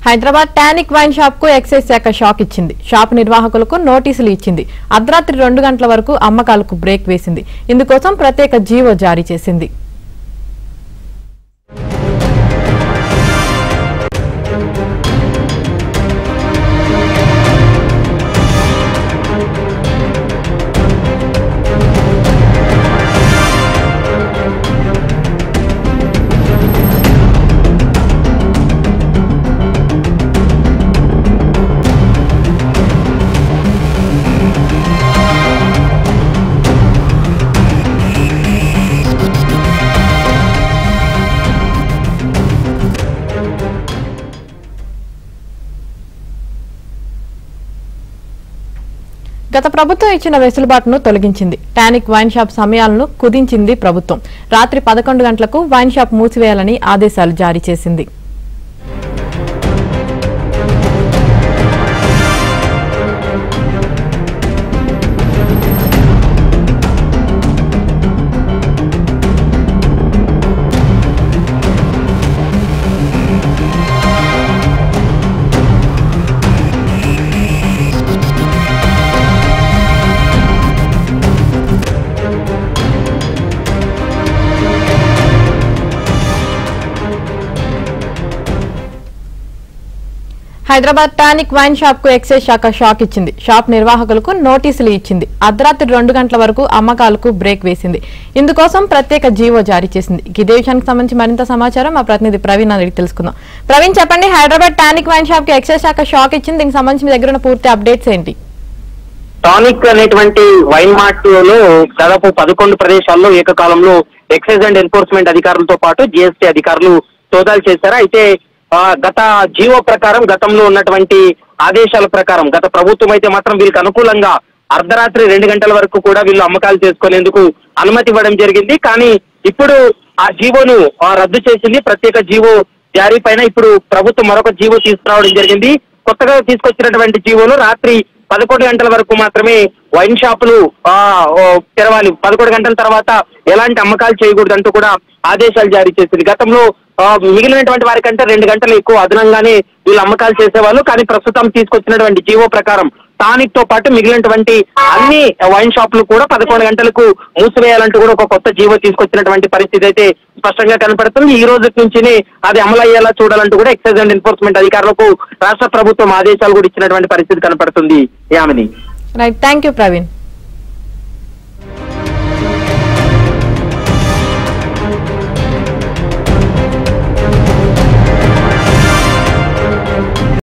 Hyderabad tonic wine shop కు excise శాఖ shock ఇచ్చింది షాప్ నిర్వాహకులకు నోటీసులు ఇచ్చింది అర్ధరాత్రి రెండు గంటల వరకు అమ్మకాలకు బ్రేక్ వేసింది ఇందుకోసం ప్రత్యేక జీవో జారీ చేసింది గత ప్రభుత్వం ఇచ్చిన వెసులుబాటును తొలగించింది టానిక్ వైన్ షాప్ సమయాలను కుదించింది ప్రభుత్వం రాత్రి పదకొండు గంటలకు వైన్ షాప్ మూసివేయాలని ఆదేశాలు జారీ చేసింది హైదరాబాద్ టానిక్ వైన్ షాప్ కు ఎక్సైజ్ శాఖ షాక్ ఇచ్చింది షాప్ నిర్వాహకులకు నోటీసులు ఇచ్చింది అర్ధరాత్రి రెండు గంటల వరకు అమ్మకాలకు బ్రేక్ వేసింది ఇందుకోసం ప్రత్యేక జీవో జారీ చేసింది ఇదే విషయానికి సంబంధించి మరింత సమాచారం మా ప్రతినిధి ప్రవీణ్ అడిగి తెలుసుకుందాం ప్రవీణ్ చెప్పండి హైదరాబాద్ టానిక్ వైన్ షాప్ కి ఎక్సైజ్ శాఖ షాక్ ఇచ్చింది దీనికి సంబంధించి మీ దగ్గర ఉన్న పూర్తి అప్డేట్స్ ఏంటి టానిక్ అనేటువంటి వైన్ మార్ట్ లో దాదాపు పదకొండు ప్రదేశాల్లో ఏకకాలంలో ఎక్సైజ్ అండ్ ఎన్ఫోర్స్మెంట్ అధికారులతో పాటు జిఎస్టీ అధికారులు సోదాలు చేశారు అయితే ఆ, గత జీవో ప్రకారం గతంలో ఉన్నటువంటి ఆదేశాల ప్రకారం గత ప్రభుత్వం అయితే మాత్రం వీరికి అనుకూలంగా అర్ధరాత్రి రెండు గంటల వరకు కూడా వీళ్ళు అమ్మకాలు చేసుకునేందుకు అనుమతి ఇవ్వడం జరిగింది కానీ ఇప్పుడు ఆ జీవోను ఆ, రద్దు చేసింది ప్రత్యేక జీవో జారీ పైన ఇప్పుడు ప్రభుత్వం మరొక జీవో తీసుకురావడం జరిగింది కొత్తగా తీసుకొచ్చినటువంటి జీవోను రాత్రి పదకొండు గంటల వరకు మాత్రమే వైన్ షాపులు ఆ, ఓ, తెరవాలి పదకొండు గంటల తర్వాత ఎలాంటి అమ్మకాలు చేయకూడదంటూ కూడా ఆదేశాలు జారీ చేసింది గతంలో ఆ, మిగిలినటువంటి వారికంటే రెండు గంటలు ఎక్కువ అదనంగానే వీళ్ళు అమ్మకాలు చేసేవాళ్ళు కానీ ప్రస్తుతం తీసుకొచ్చినటువంటి జీవో ప్రకారం టానిక్ తో పాటు మిగిలినటువంటి అన్ని వైన్ షాపులు కూడా పదకొండు గంటలకు మూసివేయాలంటూ కూడా ఒక కొత్త జీవో తీసుకొచ్చినటువంటి పరిస్థితి అయితే స్పష్టంగా కనపడుతుంది ఈ రోజు నుంచి అది అమలు అయ్యేలా చూడాలంటూ కూడా ఎక్సైజ్ అండ్ ఎన్ఫోర్స్మెంట్ అధికారులకు రాష్ట్ర ప్రభుత్వం ఆదేశాలు కూడా ఇచ్చినటువంటి పరిస్థితి కనపడుతుంది Yamini right thank you Praveen